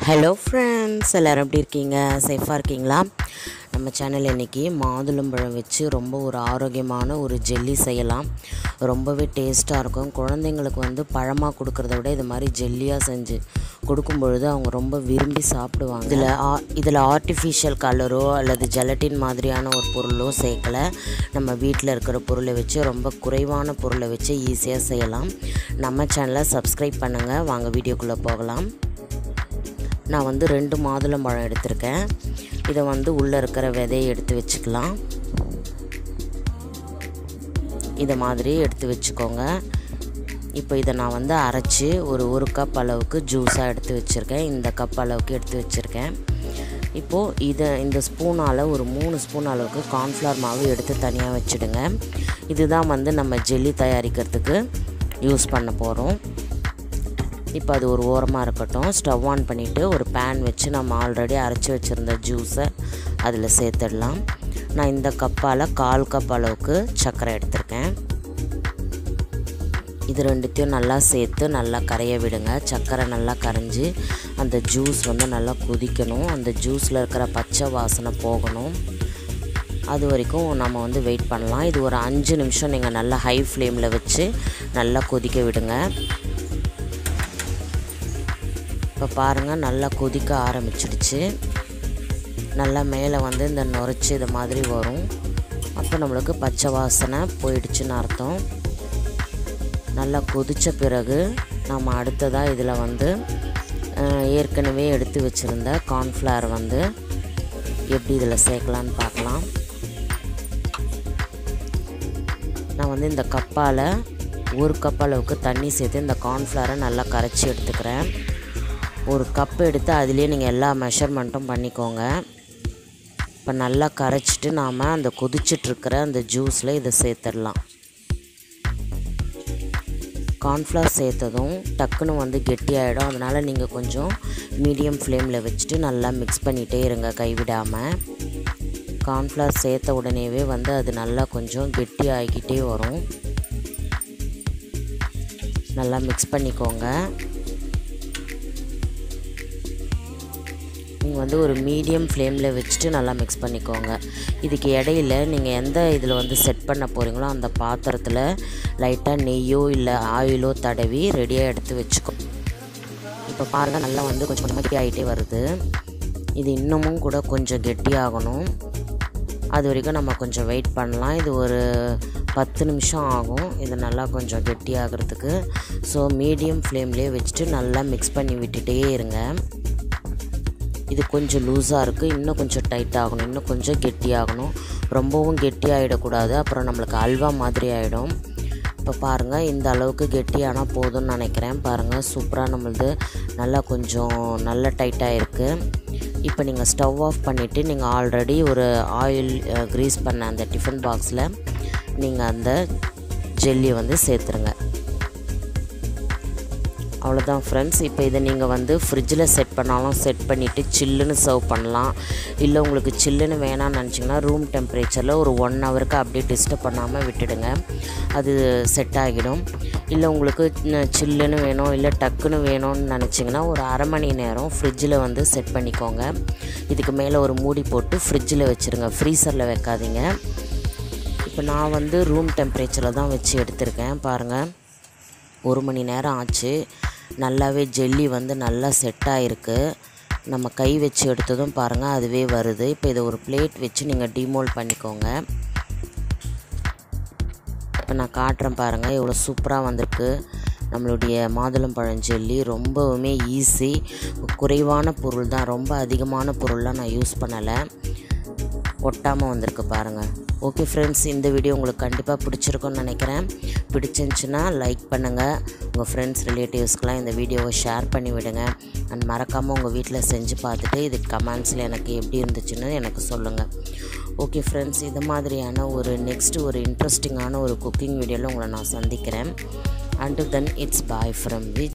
hello friends எல்லோரும் எப்படி இருக்கீங்க சேஃபாக இருக்கீங்களா நம்ம சேனல் இன்றைக்கி மாதுளம்பழம் வச்சு ரொம்ப ஒரு ஆரோக்கியமான ஒரு ஜெல்லி செய்யலாம் ரொம்பவே டேஸ்ட்டாக இருக்கும் குழந்தைங்களுக்கு வந்து பழமாக கொடுக்குறத விட இது மாதிரி ஜெல்லியாக செஞ்சு கொடுக்கும் பொழுது அவங்க ரொம்ப விரும்பி சாப்பிடுவாங்க இதில் ஆ இதில் ஆர்டிஃபிஷியல் கலரோ அல்லது ஜெலட்டின் மாதிரியான ஒரு பொருளோ சேர்க்கலை நம்ம வீட்டில் இருக்கிற பொருளை வச்சு ரொம்ப குறைவான பொருளை வச்சு ஈஸியாக செய்யலாம் நம்ம சேனலை சப்ஸ்கிரைப் பண்ணுங்கள் வாங்க வீடியோக்குள்ளே போகலாம் நான் வந்து ரெண்டு மாதுளம்பழம் எடுத்திருக்கேன் இதை வந்து உள்ளே இருக்கிற விதையை எடுத்து வச்சுக்கலாம் இதை மாதிரி எடுத்து வச்சுக்கோங்க இப்போ இதை நான் வந்து அரைச்சி ஒரு ஒரு கப் அளவுக்கு ஜூஸாக எடுத்து வச்சுருக்கேன் இந்த கப் அளவுக்கு எடுத்து வச்சுருக்கேன் இப்போது இதை இந்த ஸ்பூனால் ஒரு மூணு ஸ்பூன் அளவுக்கு கார்ன்ஃப்ளவர் மாவு எடுத்து தனியாக வச்சுடுங்க இதுதான் வந்து நம்ம ஜெல்லி தயாரிக்கிறதுக்கு யூஸ் பண்ண போகிறோம் இப்போ அது ஒரு ஓரமாக இருக்கட்டும் ஸ்டவ் ஆன் பண்ணிவிட்டு ஒரு பேன் வச்சு நம்ம ஆல்ரெடி அரைச்சி வச்சுருந்த ஜூஸை அதில் சேர்த்துடலாம் நான் இந்த கப்பால் கால் கப் அளவுக்கு சர்க்கரை எடுத்திருக்கேன் இது ரெண்டுத்தையும் நல்லா சேர்த்து நல்லா கரைய விடுங்க சர்க்கரை நல்லா கரைஞ்சி அந்த ஜூஸ் வந்து நல்லா கொதிக்கணும் அந்த ஜூஸில் இருக்கிற பச்சை வாசனை போகணும் அது வரைக்கும் நம்ம வந்து வெயிட் பண்ணலாம் இது ஒரு அஞ்சு நிமிஷம் நீங்கள் நல்லா ஹை ஃப்ளேமில் வச்சு நல்லா கொதிக்க விடுங்க இப்போ பாருங்கள் நல்லா கொதிக்க ஆரம்பிச்சிடுச்சு நல்லா மேலே வந்து இந்த நுரைச்சி இது மாதிரி வரும் அப்போ நம்மளுக்கு பச்சை வாசனை போயிடுச்சுன்னு அர்த்தம் நல்லா கொதித்த பிறகு நம்ம அடுத்ததாக இதில் வந்து ஏற்கனவே எடுத்து வச்சுருந்த கார்ன்ஃப்ளவர் வந்து எப்படி இதில் சேர்க்கலான்னு பார்க்கலாம் நான் வந்து இந்த கப்பால் ஒரு கப் அளவுக்கு தண்ணி சேர்த்து இந்த கார்ன்ஃப்ளவரை நல்லா கரைச்சி எடுத்துக்கிறேன் ஒரு கப் எடுத்து அதுலேயே நீங்கள் எல்லா மெஷர்மெண்ட்டும் பண்ணிக்கோங்க இப்போ நல்லா கரைச்சிட்டு நாம் அந்த கொதிச்சிட்ருக்கிற அந்த ஜூஸில் இதை சேர்த்துடலாம் கார்ன்ஃப்ளவர் சேர்த்ததும் டக்குன்னு வந்து கெட்டியாகிடும் அதனால் நீங்கள் கொஞ்சம் மீடியம் ஃப்ளேமில் வச்சுட்டு நல்லா மிக்ஸ் பண்ணிகிட்டே இருங்க கைவிடாமல் கார்ன்ஃப்ளவர் சேர்த்த உடனேவே வந்து அது நல்லா கொஞ்சம் கெட்டி ஆகிக்கிட்டே வரும் நல்லா மிக்ஸ் பண்ணிக்கோங்க நீங்கள் வந்து ஒரு மீடியம் ஃப்ளேமில் வச்சுட்டு நல்லா மிக்ஸ் பண்ணிக்கோங்க இதுக்கு இடையில நீங்கள் எந்த இதில் வந்து செட் பண்ண போகிறீங்களோ அந்த பாத்திரத்தில் லைட்டாக நெய்யோ இல்லை ஆயிலோ தடவி ரெடியாக எடுத்து வச்சுக்கோ இப்போ பாருங்கள் நல்லா வந்து கொஞ்சம் கொஞ்சமாக கெட்டி ஆகிட்டே வருது இது இன்னமும் கூட கொஞ்சம் கெட்டியாகணும் அது வரைக்கும் நம்ம கொஞ்சம் வெயிட் பண்ணலாம் இது ஒரு பத்து நிமிஷம் ஆகும் இது நல்லா கொஞ்சம் கெட்டியாகிறதுக்கு ஸோ மீடியம் ஃப்ளேம்லேயே வச்சுட்டு நல்லா மிக்ஸ் பண்ணி விட்டுட்டே இருங்க இது கொஞ்சம் லூஸாக இருக்குது இன்னும் கொஞ்சம் டைட் ஆகணும் இன்னும் கொஞ்சம் கெட்டியாகணும் ரொம்பவும் கெட்டி ஆகிடக்கூடாது அப்புறம் நம்மளுக்கு அல்வா மாதிரி ஆகிடும் இப்போ பாருங்கள் இந்த அளவுக்கு கெட்டியானால் போதும்னு நினைக்கிறேன் பாருங்கள் சூப்பராக நம்மளது நல்லா கொஞ்சம் நல்ல டைட்டாக இருக்குது இப்போ நீங்கள் ஸ்டவ் ஆஃப் பண்ணிவிட்டு நீங்கள் ஆல்ரெடி ஒரு ஆயில் க்ரீஸ் பண்ண அந்த டிஃபன் பாக்ஸில் நீங்கள் அந்த ஜெல்லியை வந்து சேர்த்துருங்க அவ்வளோதான் ஃப்ரெண்ட்ஸ் இப்போ இதை நீங்கள் வந்து ஃப்ரிட்ஜில் செட் பண்ணாலும் செட் பண்ணிவிட்டு சில்லுன்னு சர்வ் பண்ணலாம் இல்லை உங்களுக்கு சில்லுன்னு வேணாம்னு நினச்சிங்கன்னா ரூம் டெம்பரேச்சரில் ஒரு ஒன் ஹவருக்கு அப்படியே டிஸ்டர்ப் பண்ணாமல் விட்டுடுங்க அது செட் ஆகிடும் இல்லை உங்களுக்கு சில்லுன்னு வேணும் இல்லை டக்குன்னு வேணும்னு நினச்சிங்கன்னா ஒரு அரை மணி நேரம் ஃப்ரிட்ஜில் வந்து செட் பண்ணிக்கோங்க இதுக்கு மேலே ஒரு மூடி போட்டு ஃப்ரிட்ஜில் வச்சுருங்க ஃப்ரீசரில் வைக்காதீங்க இப்போ நான் வந்து ரூம் டெம்பரேச்சரில் தான் வச்சு எடுத்திருக்கேன் பாருங்கள் ஒரு மணி நேரம் ஆச்சு நல்லாவே ஜெல்லி வந்து நல்லா செட் ஆகிருக்கு நம்ம கை வச்சு எடுத்ததும் பாருங்கள் அதுவே வருது இப்போ இதை ஒரு பிளேட் வச்சு நீங்கள் டிமோல் பண்ணிக்கோங்க இப்போ நான் காட்டுறேன் பாருங்கள் எவ்வளோ சூப்பராக வந்திருக்கு நம்மளுடைய மாதுளம்பழம் ஜெல்லி ரொம்பவுமே ஈஸி குறைவான பொருள் தான் ரொம்ப அதிகமான பொருள்லாம் நான் யூஸ் பண்ணலை ஒட்டாமல் வந்திருக்கு பாருங்கள் ஓகே ஃப்ரெண்ட்ஸ் இந்த வீடியோ உங்களுக்கு கண்டிப்பாக பிடிச்சிருக்குன்னு நினைக்கிறேன் பிடிச்சிருந்துச்சின்னா லைக் பண்ணுங்கள் உங்கள் ஃப்ரெண்ட்ஸ் ரிலேட்டிவ்ஸ்க்கெலாம் இந்த வீடியோவை ஷேர் பண்ணி விடுங்க அண்ட் மறக்காமல் உங்கள் வீட்டில் செஞ்சு பார்த்துட்டு இது கமெண்ட்ஸில் எனக்கு எப்படி இருந்துச்சுன்னு எனக்கு சொல்லுங்கள் ஓகே ஃப்ரெண்ட்ஸ் இது மாதிரியான ஒரு நெக்ஸ்ட் ஒரு இன்ட்ரெஸ்டிங்கான ஒரு குக்கிங் வீடியோவில் உங்களை நான் சந்திக்கிறேன் and then it's bye from we